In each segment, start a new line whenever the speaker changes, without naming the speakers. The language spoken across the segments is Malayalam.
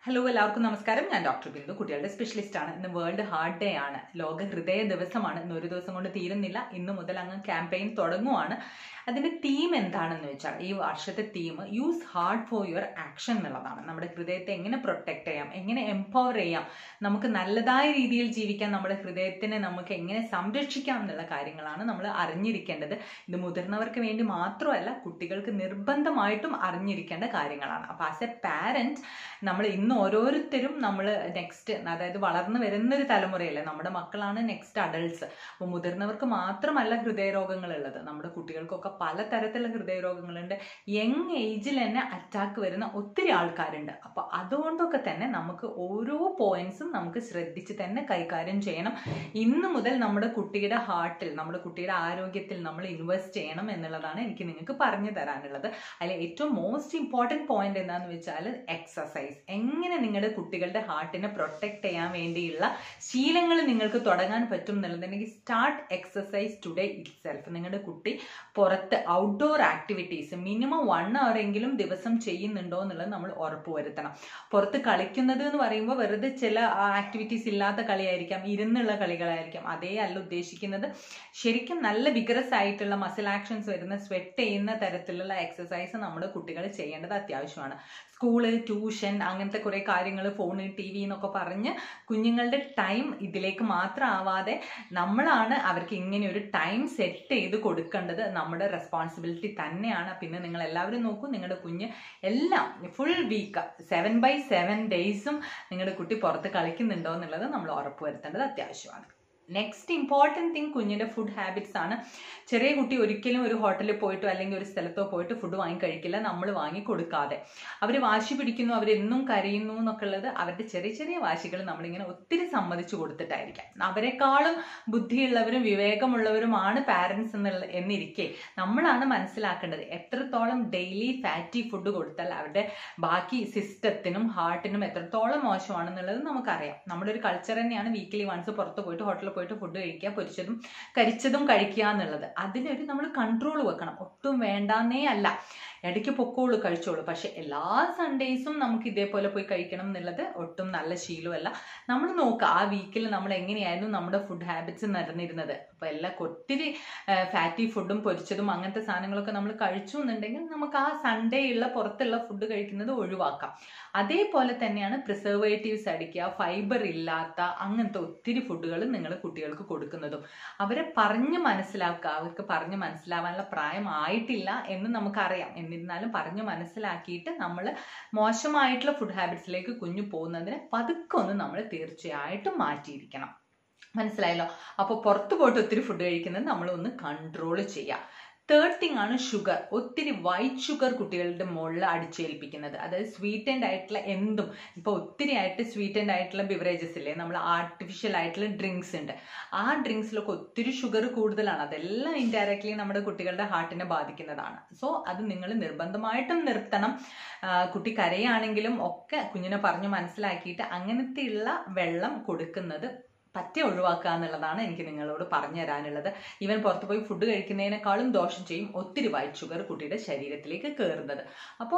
ഹലോ എല്ലാവർക്കും നമസ്കാരം ഞാൻ ഡോക്ടർ ബിന്ദു കുട്ടികളുടെ സ്പെഷ്യലിസ്റ്റ് ആണ് ഇന്ന് വേൾഡ് ഹാർട്ട് ഡേ ആണ് ലോക ഹൃദയ ദിവസമാണ് ഇന്ന് ഒരു ദിവസം കൊണ്ട് തീരുന്നില്ല ഇന്ന് മുതൽ അങ്ങ് ക്യാമ്പയിൻ തുടങ്ങുവാണ് അതിന്റെ തീം എന്താണെന്ന് വെച്ചാൽ ഈ വർഷത്തെ theme use heart for your action എന്നുള്ളതാണ് നമ്മുടെ ഹൃദയത്തെ എങ്ങനെ പ്രൊട്ടക്ട് ചെയ്യാം എങ്ങനെ എംപവർ ചെയ്യാം നമുക്ക് നല്ലതായ രീതിയിൽ ജീവിക്കാൻ നമ്മുടെ ഹൃദയത്തിനെ നമുക്ക് എങ്ങനെ സംരക്ഷിക്കാം എന്നുള്ള കാര്യങ്ങളാണ് നമ്മൾ അറിഞ്ഞിരിക്കേണ്ടത് ഇത് മുതിർന്നവർക്ക് വേണ്ടി മാത്രമല്ല കുട്ടികൾക്ക് നിർബന്ധമായിട്ടും അറിഞ്ഞിരിക്കേണ്ട കാര്യങ്ങളാണ് അപ്പോൾ ആസ് എ പാരന്റ് നമ്മൾ ഇന്ന് ഓരോരുത്തരും നമ്മൾ നെക്സ്റ്റ് അതായത് വളർന്നു വരുന്നൊരു തലമുറയല്ലേ നമ്മുടെ മക്കളാണ് നെക്സ്റ്റ് അഡൾട്ട്സ് അപ്പോൾ മുതിർന്നവർക്ക് മാത്രമല്ല ഹൃദയരോഗങ്ങൾ ഉള്ളത് നമ്മുടെ കുട്ടികൾക്കൊക്കെ പലതരത്തിലുള്ള ഹൃദയരോഗങ്ങളുണ്ട് യങ് ഏജിൽ തന്നെ അറ്റാക്ക് വരുന്ന ഒത്തിരി ആൾക്കാരുണ്ട് അപ്പോൾ അതുകൊണ്ടൊക്കെ തന്നെ നമുക്ക് ഓരോ പോയിന്റ്സും നമുക്ക് ശ്രദ്ധിച്ച് തന്നെ കൈകാര്യം ചെയ്യണം ഇന്ന് മുതൽ നമ്മുടെ കുട്ടിയുടെ ഹാർട്ടിൽ നമ്മുടെ കുട്ടിയുടെ ആരോഗ്യത്തിൽ നമ്മൾ ഇൻവെസ്റ്റ് ചെയ്യണം എന്നുള്ളതാണ് എനിക്ക് നിങ്ങൾക്ക് പറഞ്ഞു തരാനുള്ളത് അതിൽ ഏറ്റവും മോസ്റ്റ് ഇമ്പോർട്ടൻറ്റ് പോയിന്റ് എന്താണെന്ന് വെച്ചാൽ എക്സസൈസ് എങ്ങനെ നിങ്ങളുടെ കുട്ടികളുടെ ഹാർട്ടിനെ പ്രൊട്ടക്ട് ചെയ്യാൻ വേണ്ടിയുള്ള ശീലങ്ങൾ നിങ്ങൾക്ക് തുടങ്ങാൻ പറ്റും എന്നുള്ളതുണ്ടെങ്കിൽ start exercise today itself നിങ്ങളുടെ കുട്ടി പുറത്ത് outdoor activities minimum one hour എങ്കിലും ദിവസം ചെയ്യുന്നുണ്ടോ എന്നുള്ളത് നമ്മൾ ഉറപ്പുവരുത്തണം പുറത്ത് കളിക്കുന്നത് എന്ന് പറയുമ്പോൾ വെറുതെ ചില ആക്ടിവിറ്റീസ് ഇല്ലാത്ത കളിയായിരിക്കാം ഇരുന്നുള്ള കളികളായിരിക്കാം അതേ അല്ല ഉദ്ദേശിക്കുന്നത് ശരിക്കും നല്ല വിഗ്രസ് ആയിട്ടുള്ള മസിൽ ആക്ഷൻസ് വരുന്ന സ്വെറ്റ് ചെയ്യുന്ന തരത്തിലുള്ള എക്സസൈസ് നമ്മുടെ കുട്ടികൾ ചെയ്യേണ്ടത് അത്യാവശ്യമാണ് സ്കൂള് ട്യൂഷൻ അങ്ങനത്തെ കുറേ കാര്യങ്ങൾ ഫോണ് ടി വി എന്നൊക്കെ പറഞ്ഞ് കുഞ്ഞുങ്ങളുടെ ടൈം ഇതിലേക്ക് മാത്രം ആവാതെ നമ്മളാണ് അവർക്ക് ഇങ്ങനെ ഒരു ടൈം സെറ്റ് ചെയ്ത് കൊടുക്കേണ്ടത് നമ്മുടെ റെസ്പോൺസിബിലിറ്റി തന്നെയാണ് പിന്നെ നിങ്ങൾ എല്ലാവരും നോക്കൂ നിങ്ങളുടെ കുഞ്ഞ് എല്ലാം full week seven by seven ഡേയ്സും നിങ്ങളുടെ കുട്ടി പുറത്ത് കളിക്കുന്നുണ്ടോ എന്നുള്ളത് നമ്മൾ ഉറപ്പുവരുത്തേണ്ടത് അത്യാവശ്യമാണ് നെക്സ്റ്റ് ഇമ്പോർട്ടൻറ്റ് തിങ് കുഞ്ഞിൻ്റെ ഫുഡ് ഹാബിറ്റ്സ് ആണ് ചെറിയ കുട്ടി ഒരിക്കലും ഒരു ഹോട്ടലിൽ പോയിട്ടോ അല്ലെങ്കിൽ ഒരു സ്ഥലത്തോ പോയിട്ട് ഫുഡ് വാങ്ങി കഴിക്കില്ല നമ്മൾ വാങ്ങി കൊടുക്കാതെ അവർ വാശി പിടിക്കുന്നു അവരെന്നും കരയുന്നു എന്നൊക്കെ ഉള്ളത് അവരുടെ ചെറിയ ചെറിയ വാശികൾ നമ്മളിങ്ങനെ ഒത്തിരി സമ്മതിച്ചു കൊടുത്തിട്ടായിരിക്കാം അവരെക്കാളും ബുദ്ധിയുള്ളവരും വിവേകമുള്ളവരുമാണ് പാരൻസ് എന്നുള്ള എന്നിരിക്കെ നമ്മളാണ് മനസ്സിലാക്കേണ്ടത് എത്രത്തോളം ഡെയിലി ഫാറ്റി ഫുഡ് കൊടുത്താൽ അവരുടെ ബാക്കി സിസ്റ്റത്തിനും ഹാർട്ടിനും എത്രത്തോളം മോശമാണെന്നുള്ളത് നമുക്കറിയാം നമ്മുടെ ഒരു കൾച്ചർ തന്നെയാണ് വീക്കിലി വൺസ് പുറത്ത് പോയിട്ട് ഹോട്ടലിൽ പോയിട്ട് ഫുഡ് കഴിക്കുക പൊരിച്ചതും കരിച്ചതും കഴിക്കുക എന്നുള്ളത് അതിനൊരു നമ്മൾ കൺട്രോൾ വെക്കണം ഒട്ടും വേണ്ടാന്നേ അല്ല ഇടയ്ക്ക് പൊക്കോളൂ കഴിച്ചോളൂ പക്ഷെ എല്ലാ സൺഡേയ്സും നമുക്ക് ഇതേപോലെ പോയി കഴിക്കണം എന്നുള്ളത് ഒട്ടും നല്ല ശീലമല്ല നമ്മൾ നോക്കുക ആ വീക്കിൽ നമ്മൾ എങ്ങനെയായിരുന്നു നമ്മുടെ ഫുഡ് ഹാബിറ്റ്സ് നടന്നിരുന്നത് അപ്പോൾ എല്ലാം ഒത്തിരി ഫാറ്റി ഫുഡും പൊരിച്ചതും അങ്ങനത്തെ സാധനങ്ങളൊക്കെ നമ്മൾ കഴിച്ചു എന്നുണ്ടെങ്കിൽ നമുക്ക് ആ സൺഡേ ഉള്ള പുറത്തുള്ള ഫുഡ് കഴിക്കുന്നത് ഒഴിവാക്കാം അതേപോലെ തന്നെയാണ് പ്രിസർവേറ്റീവ്സ് അടിക്കുക ഫൈബർ ഇല്ലാത്ത അങ്ങനത്തെ ഒത്തിരി ഫുഡുകൾ നിങ്ങൾ കുട്ടികൾക്ക് കൊടുക്കുന്നതും അവരെ പറഞ്ഞ് മനസ്സിലാക്കുക അവർക്ക് പറഞ്ഞ് മനസ്സിലാവാനുള്ള പ്രായം ആയിട്ടില്ല എന്ന് നമുക്കറിയാം എന്നിരുന്നാലും പറഞ്ഞ് മനസ്സിലാക്കിയിട്ട് നമ്മൾ മോശമായിട്ടുള്ള ഫുഡ് ഹാബിറ്റ്സിലേക്ക് കുഞ്ഞു പോകുന്നതിന് പതുക്കെ ഒന്ന് നമ്മൾ തീർച്ചയായിട്ടും മാറ്റിയിരിക്കണം മനസ്സിലായല്ലോ അപ്പോൾ പുറത്ത് പോയിട്ട് ഒത്തിരി ഫുഡ് കഴിക്കുന്നത് നമ്മൾ ഒന്ന് കൺട്രോൾ ചെയ്യുക തേർഡ് തിങ് ആണ് ഷുഗർ ഒത്തിരി വൈറ്റ് ഷുഗർ കുട്ടികളുടെ മുകളിൽ അടിച്ചേൽപ്പിക്കുന്നത് അതായത് സ്വീറ്റൻഡ് ആയിട്ടുള്ള എന്തും ഇപ്പോൾ ഒത്തിരി ആയിട്ട് സ്വീറ്റൻഡ് ആയിട്ടുള്ള ബിവറേജസ് ഇല്ലേ നമ്മൾ ആർട്ടിഫിഷ്യൽ ആയിട്ടുള്ള ഡ്രിങ്ക്സ് ഉണ്ട് ആ ഡ്രിങ്ക്സിലൊക്കെ ഒത്തിരി ഷുഗർ കൂടുതലാണ് അതെല്ലാം ഇൻഡയറക്ട്ലി നമ്മുടെ കുട്ടികളുടെ ഹാർട്ടിനെ ബാധിക്കുന്നതാണ് സോ അത് നിങ്ങൾ നിർബന്ധമായിട്ടും നിർത്തണം കുട്ടി കരയാണെങ്കിലും ഒക്കെ കുഞ്ഞിനെ പറഞ്ഞു മനസ്സിലാക്കിയിട്ട് അങ്ങനത്തെയുള്ള വെള്ളം കൊടുക്കുന്നത് പറ്റ ഒഴിവാക്കുക എന്നുള്ളതാണ് എനിക്ക് നിങ്ങളോട് പറഞ്ഞു തരാനുള്ളത് ഈവൻ പുറത്ത് പോയി ഫുഡ് കഴിക്കുന്നതിനേക്കാളും ദോഷം ചെയ്യും ഒത്തിരി വൈറ്റ് ഷുഗർ കുട്ടിയുടെ ശരീരത്തിലേക്ക് കയറുന്നത് അപ്പോൾ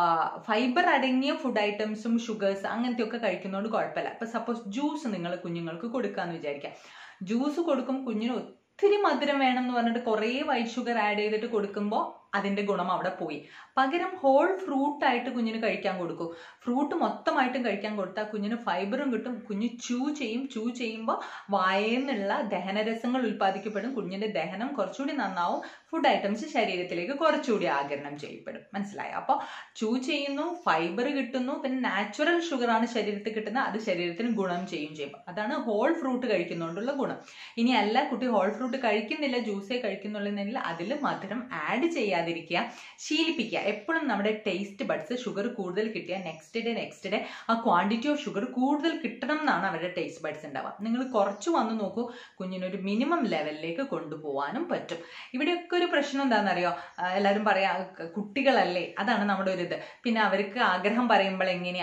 ഫൈബർ അടങ്ങിയ ഫുഡ് ഐറ്റംസും ഷുഗേഴ്സ് അങ്ങനത്തെയൊക്കെ കഴിക്കുന്നതുകൊണ്ട് കുഴപ്പമില്ല ഇപ്പം സപ്പോസ് ജ്യൂസ് നിങ്ങൾ കുഞ്ഞുങ്ങൾക്ക് കൊടുക്കാമെന്ന് വിചാരിക്കാം ജ്യൂസ് കൊടുക്കും കുഞ്ഞിന് ഒത്തിരി മധുരം വേണം എന്ന് പറഞ്ഞിട്ട് കുറേ വൈറ്റ് ഷുഗർ ആഡ് ചെയ്തിട്ട് കൊടുക്കുമ്പോൾ അതിൻ്റെ ഗുണം അവിടെ പോയി പകരം ഹോൾ ഫ്രൂട്ട് ആയിട്ട് കുഞ്ഞിന് കഴിക്കാൻ കൊടുക്കും ഫ്രൂട്ട് മൊത്തമായിട്ടും കഴിക്കാൻ കൊടുത്താൽ കുഞ്ഞിന് ഫൈബറും കിട്ടും കുഞ്ഞ് ചൂ ചെയ്യും ചൂ ചെയ്യുമ്പോൾ വായെന്നുള്ള ദഹനരസങ്ങൾ ഉൽപ്പാദിക്കപ്പെടും കുഞ്ഞിൻ്റെ ദഹനം കുറച്ചുകൂടി നന്നാവും ഫുഡ് ഐറ്റംസ് ശരീരത്തിലേക്ക് കുറച്ചുകൂടി ആഗിരണം ചെയ്യപ്പെടും മനസ്സിലായോ അപ്പോൾ ചൂ ചെയ്യുന്നു ഫൈബർ കിട്ടുന്നു പിന്നെ നാച്ചുറൽ ഷുഗറാണ് ശരീരത്തിൽ കിട്ടുന്നത് അത് ശരീരത്തിന് ഗുണം ചെയ്യും ചെയ്യും അതാണ് ഹോൾ ഫ്രൂട്ട് കഴിക്കുന്നതുകൊണ്ടുള്ള ഗുണം ഇനി അല്ല കുട്ടി ഹോൾ ഫ്രൂട്ട് കഴിക്കുന്നില്ല ജ്യൂസേ കഴിക്കുന്നുള്ളതെങ്കിൽ അതിൽ മധുരം ആഡ് ചെയ്യാതിരിക്കുക ശീലിപ്പിക്കുക എപ്പോഴും നമ്മുടെ ടേസ്റ്റ് ബഡ്സ് ഷുഗർ കൂടുതൽ കിട്ടിയാൽ നെക്സ്റ്റ് ഡേ നെക്സ്റ്റ് ഡേ ആ ക്വാണ്ടിറ്റി ഓഫ് ഷുഗർ കൂടുതൽ കിട്ടണം എന്നാണ് അവരുടെ ടേസ്റ്റ് ബഡ്സ് ഉണ്ടാവുക നിങ്ങൾ കുറച്ച് വന്ന് നോക്കൂ കുഞ്ഞിനൊരു മിനിമം ലെവലിലേക്ക് കൊണ്ടുപോകാനും പറ്റും ഇവിടെയൊക്കെ ഒരു പ്രശ്നം എന്താണെന്നറിയോ എല്ലാവരും പറയാ കുട്ടികളല്ലേ അതാണ് നമ്മുടെ ഒരു ഇത് പിന്നെ അവർക്ക് ആഗ്രഹം പറയുമ്പോൾ എങ്ങനെയാ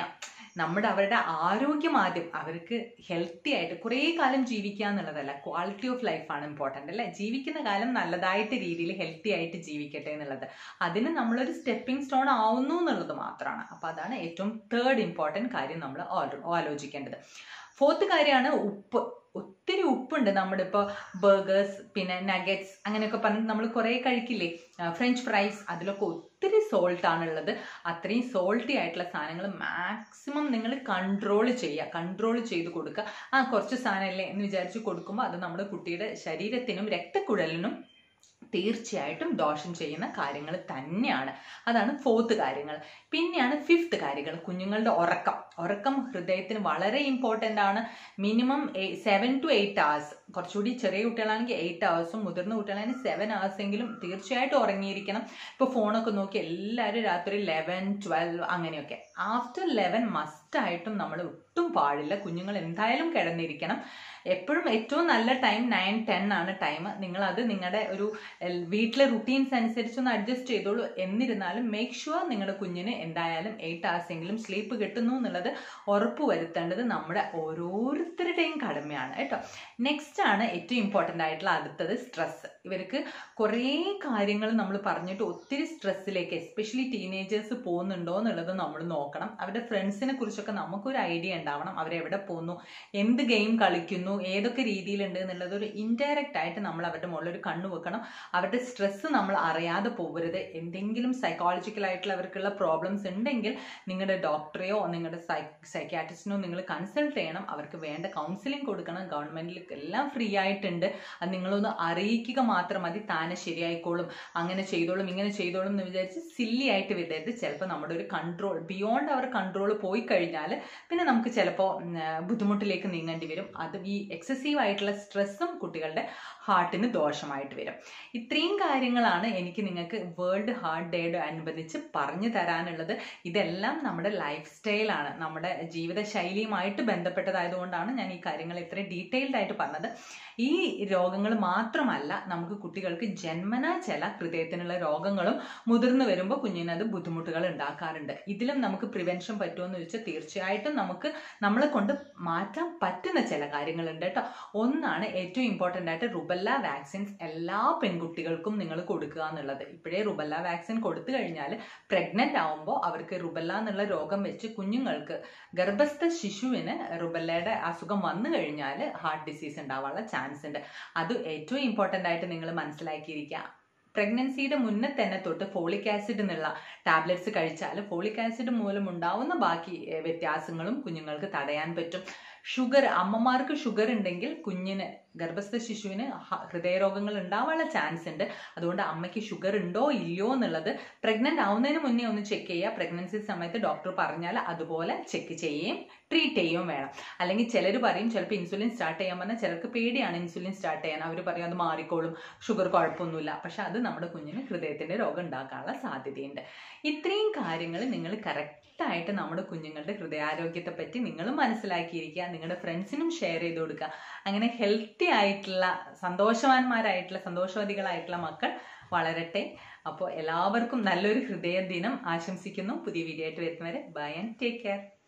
നമ്മുടെ അവരുടെ ആരോഗ്യം ആദ്യം അവർക്ക് ഹെൽത്തി ആയിട്ട് കുറേ കാലം ജീവിക്കുക എന്നുള്ളതല്ല ക്വാളിറ്റി ഓഫ് ലൈഫാണ് ഇമ്പോർട്ടൻ്റ് അല്ലേ ജീവിക്കുന്ന കാലം നല്ലതായിട്ട് രീതിയിൽ ഹെൽത്തി ആയിട്ട് ജീവിക്കട്ടെ എന്നുള്ളത് അതിന് നമ്മളൊരു സ്റ്റെപ്പിംഗ് സ്റ്റോൺ ആവുന്നു എന്നുള്ളത് മാത്രമാണ് അപ്പോൾ അതാണ് ഏറ്റവും തേർഡ് ഇമ്പോർട്ടൻറ്റ് കാര്യം നമ്മൾ ആലോചിക്കേണ്ടത് ഫോർത്ത് കാര്യമാണ് ഉപ്പ് ഒത്തിരി ഉപ്പുണ്ട് നമ്മുടെ ഇപ്പോൾ ബർഗേഴ്സ് പിന്നെ നഗറ്റ്സ് അങ്ങനെയൊക്കെ പറഞ്ഞ് നമ്മൾ കുറേ കഴിക്കില്ലേ ഫ്രഞ്ച് ഫ്രൈസ് അതിലൊക്കെ ഒത്തിരി സോൾട്ട് ആണുള്ളത് അത്രയും സോൾട്ടി ആയിട്ടുള്ള സാധനങ്ങൾ മാക്സിമം നിങ്ങൾ കൺട്രോൾ ചെയ്യുക കൺട്രോൾ ചെയ്ത് കൊടുക്കുക ആ കുറച്ച് സാധനമല്ലേ എന്ന് വിചാരിച്ച് കൊടുക്കുമ്പോൾ അത് നമ്മുടെ കുട്ടിയുടെ ശരീരത്തിനും രക്തക്കുഴലിനും തീർച്ചയായിട്ടും ദോഷം ചെയ്യുന്ന കാര്യങ്ങൾ തന്നെയാണ് അതാണ് ഫോർത്ത് കാര്യങ്ങൾ പിന്നെയാണ് ഫിഫ്ത്ത് കാര്യങ്ങൾ കുഞ്ഞുങ്ങളുടെ ഉറക്കം ഉറക്കം ഹൃദയത്തിന് വളരെ ഇമ്പോർട്ടൻ്റ് ആണ് minimum seven to eight hours കുറച്ചുകൂടി ചെറിയ കുട്ടികളാണെങ്കിൽ എയ്റ്റ് അവേഴ്സും മുതിർന്ന കുട്ടികളാണെങ്കിൽ സെവൻ അവേഴ്സ് എങ്കിലും തീർച്ചയായിട്ടും ഉറങ്ങിയിരിക്കണം ഇപ്പോൾ ഫോണൊക്കെ നോക്കി എല്ലാവരും രാത്രി ലെവൻ ട്വൽവ് അങ്ങനെയൊക്കെ ആഫ്റ്റർ ലെവൻ മസ്റ്റായിട്ടും നമ്മൾ ഒട്ടും പാടില്ല കുഞ്ഞുങ്ങൾ എന്തായാലും കിടന്നിരിക്കണം എപ്പോഴും ഏറ്റവും നല്ല ടൈം നയൻ ടെൻ ആണ് ടൈം നിങ്ങൾ അത് നിങ്ങളുടെ ഒരു വീട്ടിലെ റുട്ടീൻസ് അനുസരിച്ച് ഒന്ന് അഡ്ജസ്റ്റ് ചെയ്തോളൂ എന്നിരുന്നാലും മേക്ക് ഷുവർ നിങ്ങളുടെ കുഞ്ഞിന് എന്തായാലും എയ്റ്റ് അവേഴ്സ് എങ്കിലും സ്ലീപ്പ് കിട്ടുന്നു എന്നുള്ളത് ഉറപ്പ് വരുത്തേണ്ടത് നമ്മുടെ ഓരോരുത്തരുടെയും കടമയാണ് കേട്ടോ നെക്സ്റ്റ് ആണ് ഏറ്റവും ഇമ്പോർട്ടൻ്റ് ആയിട്ടുള്ള അടുത്തത് സ്ട്രെസ് ഇവർക്ക് കുറേ കാര്യങ്ങൾ നമ്മൾ പറഞ്ഞിട്ട് ഒത്തിരി സ്ട്രെസ്സിലേക്ക് എസ്പെഷ്യലി ടീനേജേഴ്സ് പോകുന്നുണ്ടോ എന്നുള്ളത് നമ്മൾ നോക്കണം അവരുടെ ഫ്രണ്ട്സിനെ കുറിച്ചൊക്കെ നമുക്കൊരു ഐഡിയ ഉണ്ടാവണം അവരെവിടെ പോകുന്നു എന്ത് ഗെയിം കളിക്കുന്നു ഏതൊക്കെ രീതിയിലുണ്ട് എന്നുള്ളത് ഒരു ഇൻഡയറക്റ്റ് ആയിട്ട് നമ്മൾ അവരുടെ മുകളിൽ ഒരു കണ്ണു വെക്കണം അവരുടെ സ്ട്രെസ്സ് നമ്മൾ അറിയാതെ പോകരുത് എന്തെങ്കിലും സൈക്കോളജിക്കൽ ആയിട്ടുള്ള അവർക്കുള്ള പ്രോബ്ലംസ് ഉണ്ടെങ്കിൽ നിങ്ങളുടെ ഡോക്ടറെയോ നിങ്ങളുടെ സൈ സൈക്യാട്രിസ്റ്റിനോ നിങ്ങൾ കൺസൾട്ട് ചെയ്യണം അവർക്ക് വേണ്ട കൗൺസിലിംഗ് കൊടുക്കണം ഗവൺമെന്റിൽ എല്ലാം ഫ്രീ ആയിട്ടുണ്ട് അത് നിങ്ങളൊന്ന് അറിയിക്കുക മാത്രം മതി താനെ ശരിയായിക്കോളും അങ്ങനെ ചെയ്തോളും ഇങ്ങനെ ചെയ്തോളും എന്ന് വിചാരിച്ച് സില്ലി ആയിട്ട് വിടരുത് ചിലപ്പോൾ നമ്മുടെ ഒരു കൺട്രോൾ ബിയോണ്ട് അവർ കൺട്രോൾ പോയി കഴിഞ്ഞാൽ പിന്നെ നമുക്ക് ചിലപ്പോൾ ബുദ്ധിമുട്ടിലേക്ക് നീങ്ങേണ്ടി വരും അത് ഈ എക്സസീവ് ആയിട്ടുള്ള സ്ട്രെസ്സും കുട്ടികളുടെ ഹാർട്ടിന് ദോഷമായിട്ട് വരും ഇത്രയും കാര്യങ്ങളാണ് എനിക്ക് നിങ്ങൾക്ക് വേൾഡ് ഹാർട്ട് ഡേയുടെ അനുബന്ധിച്ച് പറഞ്ഞു തരാനുള്ളത് ഇതെല്ലാം നമ്മുടെ ലൈഫ് സ്റ്റൈലാണ് നമ്മുടെ ജീവിതശൈലിയുമായിട്ട് ബന്ധപ്പെട്ടതായതുകൊണ്ടാണ് ഞാൻ ഈ കാര്യങ്ങൾ ഇത്രയും ഡീറ്റെയിൽഡ് ആയിട്ട് പറഞ്ഞത് ഈ രോഗങ്ങൾ മാത്രമല്ല നമുക്ക് കുട്ടികൾക്ക് ജന്മന ചില ഹൃദയത്തിനുള്ള രോഗങ്ങളും മുതിർന്നു വരുമ്പോൾ കുഞ്ഞിനത് ബുദ്ധിമുട്ടുകൾ ഉണ്ടാക്കാറുണ്ട് ഇതിലും നമുക്ക് പ്രിവെൻഷൻ പറ്റുമെന്ന് ചോദിച്ചാൽ തീർച്ചയായിട്ടും നമുക്ക് നമ്മളെ കൊണ്ട് മാറ്റാൻ പറ്റുന്ന ചില കാര്യങ്ങളുണ്ട് കേട്ടോ ഒന്നാണ് ഏറ്റവും ഇമ്പോർട്ടൻ്റ് ആയിട്ട് റുബല്ല വാക്സിൻസ് എല്ലാ പെൺകുട്ടികൾക്കും നിങ്ങൾ കൊടുക്കുക എന്നുള്ളത് ഇപ്പോഴേ റുബല്ല വാക്സിൻ കൊടുത്തു കഴിഞ്ഞാൽ പ്രഗ്നൻ്റ് ആവുമ്പോൾ അവർക്ക് റുബല്ല എന്നുള്ള രോഗം വെച്ച് കുഞ്ഞുങ്ങൾക്ക് ഗർഭസ്ഥ ശിശുവിന് റുബല്ലയുടെ അസുഖം വന്നു കഴിഞ്ഞാൽ ഹാർട്ട് ഡിസീസ് ഉണ്ടാവാനുള്ള ചാൻസ് ഉണ്ട് അത് ഏറ്റവും ഇമ്പോർട്ടൻ്റ് ആയിട്ട് നിങ്ങൾ മനസ്സിലാക്കിയിരിക്കുക പ്രഗ്നൻസിയുടെ മുന്നേ തന്നെ തൊട്ട് ഫോളിക് ആസിഡ് എന്നുള്ള ടാബ്ലറ്റ്സ് കഴിച്ചാൽ ഫോളിക് ആസിഡ് മൂലം ഉണ്ടാവുന്ന ബാക്കി വ്യത്യാസങ്ങളും കുഞ്ഞുങ്ങൾക്ക് തടയാൻ പറ്റും ഷുഗർ അമ്മമാർക്ക് ഷുഗർ ഉണ്ടെങ്കിൽ കുഞ്ഞിന് ഗർഭസ്ഥ ശിശുവിന് ഹൃദയരോഗങ്ങൾ ഉണ്ടാവാനുള്ള ചാൻസ് ഉണ്ട് അതുകൊണ്ട് അമ്മയ്ക്ക് ഷുഗർ ഉണ്ടോ ഇല്ലയോ എന്നുള്ളത് പ്രഗ്നന്റ് ആവുന്നതിന് മുന്നേ ഒന്ന് ചെക്ക് ചെയ്യുക പ്രഗ്നൻസി സമയത്ത് ഡോക്ടർ പറഞ്ഞാൽ അതുപോലെ ചെക്ക് ചെയ്യുകയും ട്രീറ്റ് ചെയ്യുകയും വേണം അല്ലെങ്കിൽ ചിലർ പറയും ചിലപ്പോൾ ഇൻസുലിൻ സ്റ്റാർട്ട് ചെയ്യാൻ പറഞ്ഞാൽ ചിലർക്ക് പേടിയാണ് ഇൻസുലിൻ സ്റ്റാർട്ട് ചെയ്യാൻ അവർ പറയും അത് മാറിക്കോളും ഷുഗർ കുഴപ്പമൊന്നുമില്ല പക്ഷെ അത് നമ്മുടെ കുഞ്ഞിന് ഹൃദയത്തിൻ്റെ രോഗം ഉണ്ടാക്കാനുള്ള സാധ്യതയുണ്ട് ഇത്രയും കാര്യങ്ങൾ നിങ്ങൾ കറക്റ്റായിട്ട് നമ്മുടെ കുഞ്ഞുങ്ങളുടെ ഹൃദയാരോഗ്യത്തെ പറ്റി നിങ്ങൾ മനസ്സിലാക്കിയിരിക്കുക നിങ്ങളുടെ ഫ്രണ്ട്സിനും ഷെയർ ചെയ്ത് കൊടുക്കുക അങ്ങനെ ഹെൽത്തി ആയിട്ടുള്ള സന്തോഷവാന്മാരായിട്ടുള്ള സന്തോഷവതികളായിട്ടുള്ള മക്കൾ വളരട്ടെ അപ്പോൾ എല്ലാവർക്കും നല്ലൊരു ഹൃദയ ദിനം ആശംസിക്കുന്നു പുതിയ വീഡിയോ ആയിട്ട് വരുന്നവരെ ബൈ ആൻഡ് ടേക്ക് കെയർ